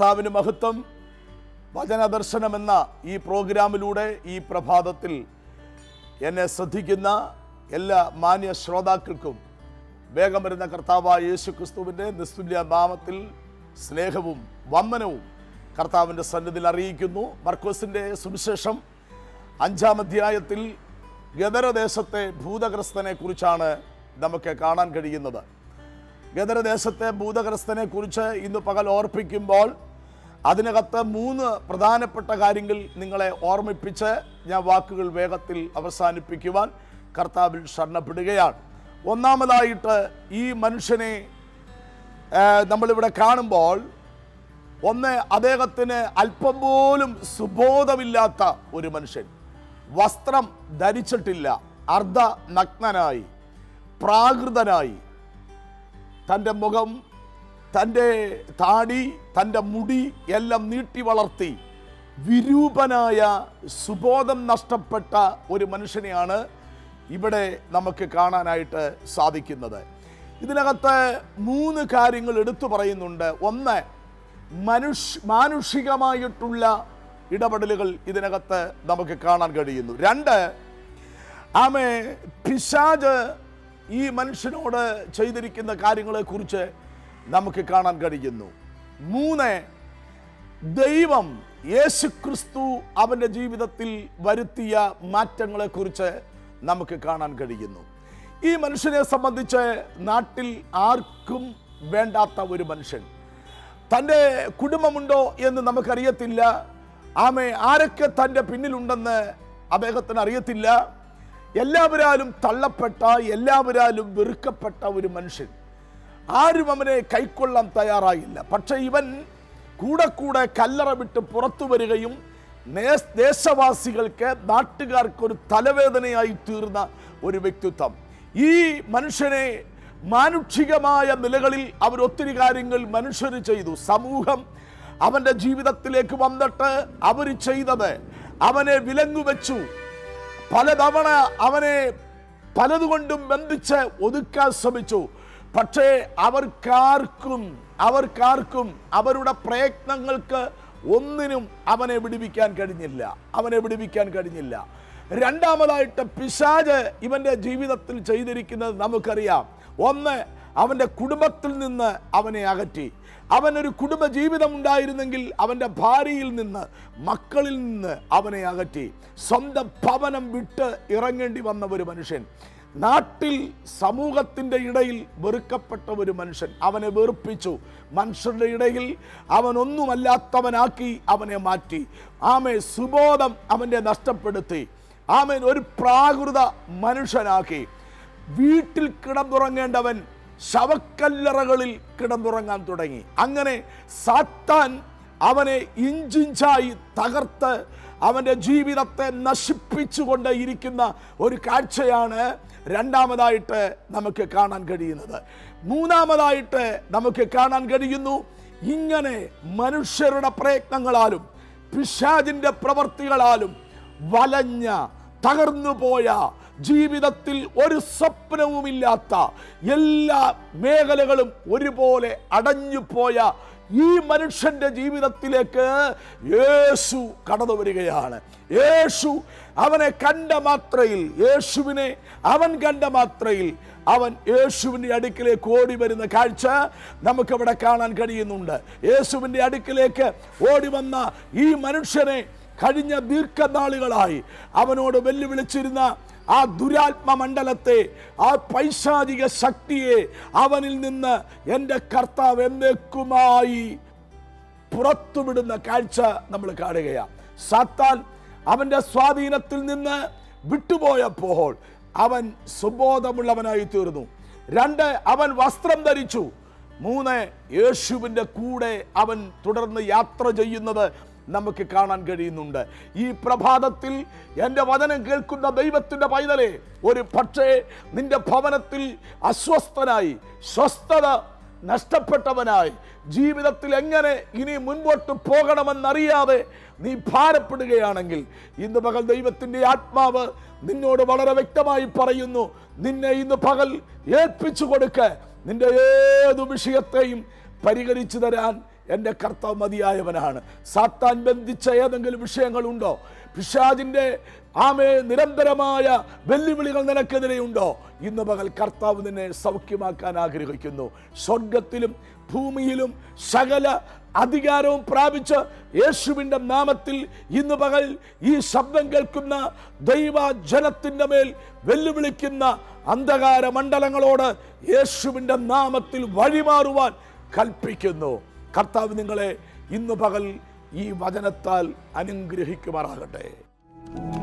കർത്താവിന് മഹത്വം വചനദർശനം എന്ന ഈ പ്രോഗ്രാമിലൂടെ ഈ പ്രഭാതത്തിൽ എന്നെ ശ്രദ്ധിക്കുന്ന എല്ലാ മാന്യ ശ്രോതാക്കൾക്കും വേഗം വരുന്ന കർത്താവായ യേശു ക്രിസ്തുവിൻ്റെ നിസ്തുല്യ നാമത്തിൽ സ്നേഹവും വന്ദനവും കർത്താവിൻ്റെ സന്നിധിയിൽ അറിയിക്കുന്നു മർക്കോസിൻ്റെ സുവിശേഷം അഞ്ചാം അധ്യായത്തിൽ ഗദരദേശത്തെ ഭൂതഗ്രസ്തനെ കുറിച്ചാണ് നമുക്ക് കാണാൻ കഴിയുന്നത് ഗദരദേശത്തെ ഭൂതഗ്രസ്തനെ കുറിച്ച് ഇന്ന് പകൽ ഓർപ്പിക്കുമ്പോൾ അതിനകത്ത് മൂന്ന് പ്രധാനപ്പെട്ട കാര്യങ്ങൾ നിങ്ങളെ ഓർമ്മിപ്പിച്ച് ഞാൻ വാക്കുകൾ വേഗത്തിൽ അവസാനിപ്പിക്കുവാൻ കർത്താവിൽ ശരണപ്പെടുകയാണ് ഒന്നാമതായിട്ട് ഈ മനുഷ്യനെ ആ, നമ്മളിവിടെ കാണുമ്പോൾ ഒന്ന് അദ്ദേഹത്തിന് അല്പം പോലും സുബോധമില്ലാത്ത ഒരു മനുഷ്യൻ വസ്ത്രം ധരിച്ചിട്ടില്ല അർദ്ധ നഗ്നനായി പ്രാകൃതനായി തൻ്റെ മുഖം തൻ്റെ താടി തൻ്റെ മുടി എല്ലാം നീട്ടി വളർത്തി വിരൂപനായ സുബോധം നഷ്ടപ്പെട്ട ഒരു മനുഷ്യനെയാണ് ഇവിടെ നമുക്ക് കാണാനായിട്ട് സാധിക്കുന്നത് ഇതിനകത്ത് മൂന്ന് കാര്യങ്ങൾ എടുത്തു പറയുന്നുണ്ട് ഒന്ന് മനുഷ്യ മാനുഷികമായിട്ടുള്ള ഇടപെടലുകൾ ഇതിനകത്ത് നമുക്ക് കാണാൻ കഴിയുന്നു രണ്ട് ആമേ പിശാജ് ഈ മനുഷ്യനോട് ചെയ്തിരിക്കുന്ന കാര്യങ്ങളെക്കുറിച്ച് നമുക്ക് കാണാൻ കഴിയുന്നു മൂന്ന് ദൈവം യേശു ക്രിസ്തു അവൻ്റെ ജീവിതത്തിൽ വരുത്തിയ മാറ്റങ്ങളെക്കുറിച്ച് നമുക്ക് കാണാൻ കഴിയുന്നു ഈ മനുഷ്യനെ സംബന്ധിച്ച് നാട്ടിൽ ആർക്കും വേണ്ടാത്ത ഒരു മനുഷ്യൻ തൻ്റെ കുടുംബമുണ്ടോ എന്ന് നമുക്കറിയത്തില്ല ആമെ ആരൊക്കെ തൻ്റെ പിന്നിലുണ്ടെന്ന് അദ്ദേഹത്തിന് അറിയത്തില്ല എല്ലാവരാലും തള്ളപ്പെട്ട എല്ലാവരാലും വെറുക്കപ്പെട്ട ഒരു മനുഷ്യൻ ആരും അവനെ കൈക്കൊള്ളാൻ തയ്യാറായില്ല പക്ഷെ ഇവൻ കൂടെ കൂടെ കല്ലറ വിട്ട് പുറത്തു വരികയും നേ- ദേശവാസികൾക്ക് നാട്ടുകാർക്ക് ഒരു തലവേദനയായി തീർന്ന ഒരു വ്യക്തിത്വം ഈ മനുഷ്യനെ മാനുഷികമായ നിലകളിൽ അവർ ഒത്തിരി കാര്യങ്ങൾ മനുഷ്യർ ചെയ്തു സമൂഹം അവൻ്റെ ജീവിതത്തിലേക്ക് വന്നിട്ട് അവർ ചെയ്തത് അവനെ വിലങ്ങുവെച്ചു പലതവണ അവനെ പലതുകൊണ്ടും ബന്ധിച്ച് ഒതുക്കാൻ ശ്രമിച്ചു പക്ഷേ അവർക്കാർക്കും അവർക്കാർക്കും അവരുടെ പ്രയത്നങ്ങൾക്ക് ഒന്നിനും അവനെ വിടുവിക്കാൻ കഴിഞ്ഞില്ല അവനെ വിടുവിക്കാൻ കഴിഞ്ഞില്ല രണ്ടാമതായിട്ട് പിശാജ് ഇവന്റെ ജീവിതത്തിൽ ചെയ്തിരിക്കുന്നത് നമുക്കറിയാം ഒന്ന് അവന്റെ കുടുംബത്തിൽ നിന്ന് അവനെ അകറ്റി അവനൊരു കുടുംബ ജീവിതം ഉണ്ടായിരുന്നെങ്കിൽ അവൻ്റെ ഭാര്യയിൽ നിന്ന് മക്കളിൽ നിന്ന് അവനെ അകറ്റി സ്വന്തം ഭവനം വിട്ട് ഇറങ്ങേണ്ടി വന്ന ഒരു മനുഷ്യൻ നാട്ടിൽ സമൂഹത്തിൻ്റെ ഇടയിൽ വെറുക്കപ്പെട്ട ഒരു മനുഷ്യൻ അവനെ വെറുപ്പിച്ചു മനുഷ്യരുടെ ഇടയിൽ അവനൊന്നുമല്ലാത്തവനാക്കി അവനെ മാറ്റി ആമെ സുബോധം അവൻ്റെ നഷ്ടപ്പെടുത്തി ആമൻ ഒരു പ്രാകൃത മനുഷ്യനാക്കി വീട്ടിൽ കിടന്നുറങ്ങേണ്ടവൻ ശവക്കല്ലറകളിൽ കിടന്നുറങ്ങാൻ തുടങ്ങി അങ്ങനെ സാത്താൻ അവനെ ഇഞ്ചിഞ്ചായി തകർത്ത് അവൻ്റെ ജീവിതത്തെ നശിപ്പിച്ചുകൊണ്ട് ഇരിക്കുന്ന ഒരു കാഴ്ചയാണ് രണ്ടാമതായിട്ട് നമുക്ക് കാണാൻ കഴിയുന്നത് മൂന്നാമതായിട്ട് നമുക്ക് കാണാൻ കഴിയുന്നു ഇങ്ങനെ മനുഷ്യരുടെ പ്രയത്നങ്ങളാലും പിശാജിൻ്റെ പ്രവർത്തികളാലും വലഞ്ഞ തകർന്നു പോയ ജീവിതത്തിൽ ഒരു സ്വപ്നവുമില്ലാത്ത എല്ലാ മേഖലകളും ഒരുപോലെ അടഞ്ഞു പോയ ഈ മനുഷ്യന്റെ ജീവിതത്തിലേക്ക് യേശു കടന്നു വരികയാണ് യേശു അവനെ കണ്ട മാത്രയിൽ യേശുവിനെ അവൻ കണ്ട മാത്രയിൽ അവൻ യേശുവിൻ്റെ അടുക്കിലേക്ക് ഓടി വരുന്ന കാഴ്ച നമുക്കവിടെ കാണാൻ കഴിയുന്നുണ്ട് യേശുവിൻ്റെ അടുക്കിലേക്ക് ഓടി വന്ന ഈ മനുഷ്യനെ കഴിഞ്ഞ ദീർഘനാളുകളായി അവനോട് വെല്ലുവിളിച്ചിരുന്ന ആ ദുരാത്മ മണ്ഡലത്തെ ആ പൈശാചിക ശക്തിയെ അവനിൽ നിന്ന് എൻ്റെ കർത്താവ് എന്നേക്കുമായി പുറത്തുവിടുന്ന കാഴ്ച നമ്മൾ കാണുകയാണ് സാത്താൻ അവൻ്റെ സ്വാധീനത്തിൽ നിന്ന് വിട്ടുപോയപ്പോൾ അവൻ സുബോധമുള്ളവനായി തീർന്നു രണ്ട് അവൻ വസ്ത്രം ധരിച്ചു മൂന്ന് യേശുവിൻ്റെ കൂടെ അവൻ തുടർന്ന് യാത്ര ചെയ്യുന്നത് നമുക്ക് കാണാൻ കഴിയുന്നുണ്ട് ഈ പ്രഭാതത്തിൽ എൻ്റെ വചനം കേൾക്കുന്ന ദൈവത്തിൻ്റെ പൈതലെ ഒരു പക്ഷേ നിന്റെ ഭവനത്തിൽ അസ്വസ്ഥനായി സ്വസ്ഥത നഷ്ടപ്പെട്ടവനായി ജീവിതത്തിൽ എങ്ങനെ ഇനി മുൻപോട്ട് പോകണമെന്നറിയാതെ നീ ഭാരപ്പെടുകയാണെങ്കിൽ ഇന്ന് പകൽ ദൈവത്തിൻ്റെ ആത്മാവ് നിന്നോട് വളരെ വ്യക്തമായി പറയുന്നു നിന്നെ ഇന്ന് പകൽ ഏൽപ്പിച്ചു കൊടുക്ക നിന്റെ ഏതു വിഷയത്തെയും പരിഹരിച്ചു തരാൻ എൻ്റെ കർത്താവ് മതിയായവനാണ് സാത്താൻ ബന്ധിച്ച ഏതെങ്കിലും വിഷയങ്ങളുണ്ടോ പിശാജിൻ്റെ ആമേ നിരന്തരമായ വെല്ലുവിളികൾ നിനക്കെതിരെയുണ്ടോ ഇന്ന് പകൽ കർത്താവ് നിന്നെ സൗഖ്യമാക്കാൻ ആഗ്രഹിക്കുന്നു സ്വർഗത്തിലും ഭൂമിയിലും സകല അധികാരവും പ്രാപിച്ച് യേശുവിൻ്റെ നാമത്തിൽ ഇന്ന് പകൽ ഈ ശബ്ദം കേൾക്കുന്ന ദൈവ ജനത്തിൻ്റെ മേൽ വെല്ലുവിളിക്കുന്ന അന്ധകാര മണ്ഡലങ്ങളോട് യേശുവിൻ്റെ നാമത്തിൽ വഴിമാറുവാൻ കൽപ്പിക്കുന്നു കർത്താവ് നിങ്ങളെ ഇന്ന് പകൽ ഈ വചനത്താൽ അനുഗ്രഹിക്കുമാറാകട്ടെ